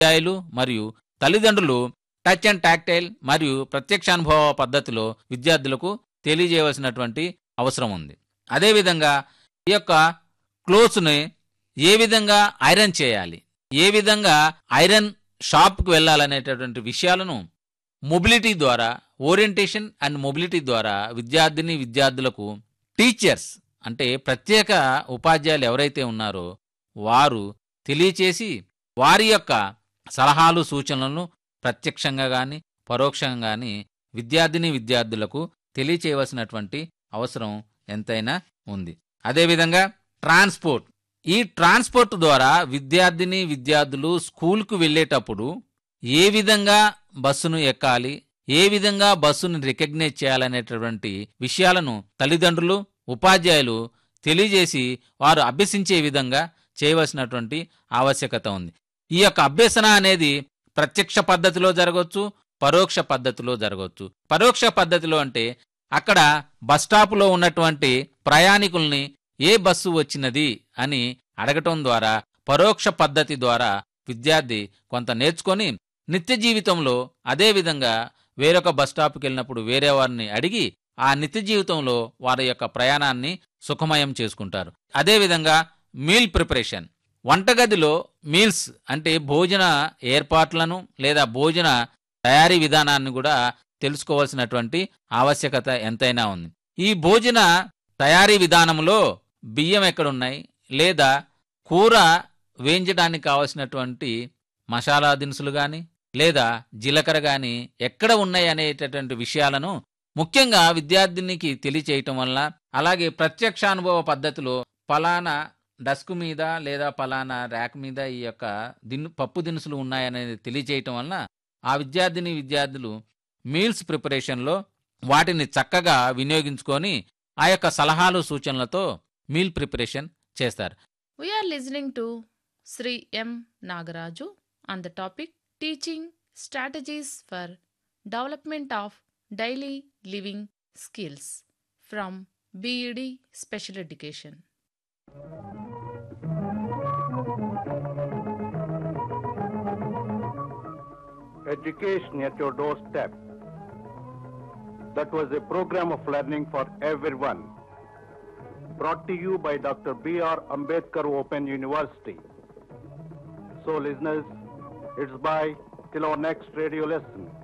ఉపాధ్యాయులు మరియు తల్లిదండ్రులు టచ్ అండ్ టాక్టైల్ మరియు ప్రత్యక్షానుభవ పద్ధతిలో విద్యార్థులకు తెలియజేయవలసినటువంటి అవసరం ఉంది అదేవిధంగా ఈ యొక్క క్లోత్స్ని ఏ విధంగా ఐరన్ చేయాలి ఏ విధంగా ఐరన్ షాప్కి వెళ్ళాలనేటటువంటి విషయాలను మొబిలిటీ ద్వారా ఓరియంటేషన్ అండ్ మొబిలిటీ ద్వారా విద్యార్థిని విద్యార్థులకు టీచర్స్ అంటే ప్రత్యేక ఉపాధ్యాయులు ఎవరైతే ఉన్నారో వారు తెలియచేసి వారి యొక్క సలహాలు సూచనలను ప్రత్యక్షంగా కానీ పరోక్షంగా కానీ విద్యార్థిని విద్యార్థులకు తెలియచేయవలసినటువంటి అవసరం ఎంతైనా ఉంది అదేవిధంగా ట్రాన్స్పోర్ట్ ఈ ట్రాన్స్పోర్ట్ ద్వారా విద్యార్థిని విద్యార్థులు స్కూల్కు వెళ్ళేటప్పుడు ఏ విధంగా బస్సును ఎక్కాలి ఏ విధంగా బస్సును రికగ్నైజ్ చేయాలనేటటువంటి విషయాలను తల్లిదండ్రులు ఉపాధ్యాయులు తెలియజేసి వారు అభ్యసించే విధంగా చేయవలసినటువంటి ఆవశ్యకత ఉంది ఈ యొక్క అభ్యసన అనేది ప్రత్యక్ష పద్ధతిలో జరగవచ్చు పరోక్ష పద్ధతిలో జరగవచ్చు పరోక్ష పద్ధతిలో అంటే అక్కడ బస్ స్టాపులో ఉన్నటువంటి ప్రయాణికుల్ని ఏ బస్సు వచ్చినది అని అడగటం ద్వారా పరోక్ష పద్ధతి ద్వారా విద్యార్థి కొంత నేర్చుకొని నిత్య జీవితంలో అదే విధంగా వేరొక బస్ స్టాప్కి వెళ్ళినప్పుడు వేరే వారిని అడిగి ఆ నిత్య జీవితంలో వారి యొక్క ప్రయాణాన్ని సుఖమయం చేసుకుంటారు అదేవిధంగా మీల్ ప్రిపరేషన్ వంటగదిలో మీల్స్ అంటే భోజన ఏర్పాట్లను లేదా భోజన తయారీ విధానాన్ని కూడా తెలుసుకోవాల్సినటువంటి ఆవశ్యకత ఎంతైనా ఉంది ఈ భోజన తయారీ విధానంలో బియ్యం ఎక్కడున్నాయి లేదా కూర వేయించడానికి కావలసినటువంటి మసాలా దినుసులు కానీ లేదా జీలకర్ర కానీ ఎక్కడ ఉన్నాయి అనేటటువంటి విషయాలను ముఖ్యంగా విద్యార్థినికి తెలియచేయటం వల్ల అలాగే ప్రత్యక్షానుభవ పద్ధతిలో పలానా డస్క్ మీద లేదా పలానా ర్యాక్ మీద ఈ యొక్క దిను పప్పు దినుసులు ఉన్నాయనేది తెలియచేయటం వలన ఆ విద్యార్థిని విద్యార్థులు మీల్స్ ప్రిపరేషన్లో వాటిని చక్కగా వినియోగించుకొని ఆ యొక్క సలహాలు సూచనలతో మీల్ ప్రిపరేషన్ చేస్తారు We are listening to Sri M. Nagaraju on the topic Teaching Strategies for Development of Daily Living Skills from BED Special Education. Education at your doorstep. That was a program of learning for everyone. Brought to you by Dr. B.R. Ambedkar Open University. So, listeners, it's bye till our next radio lesson.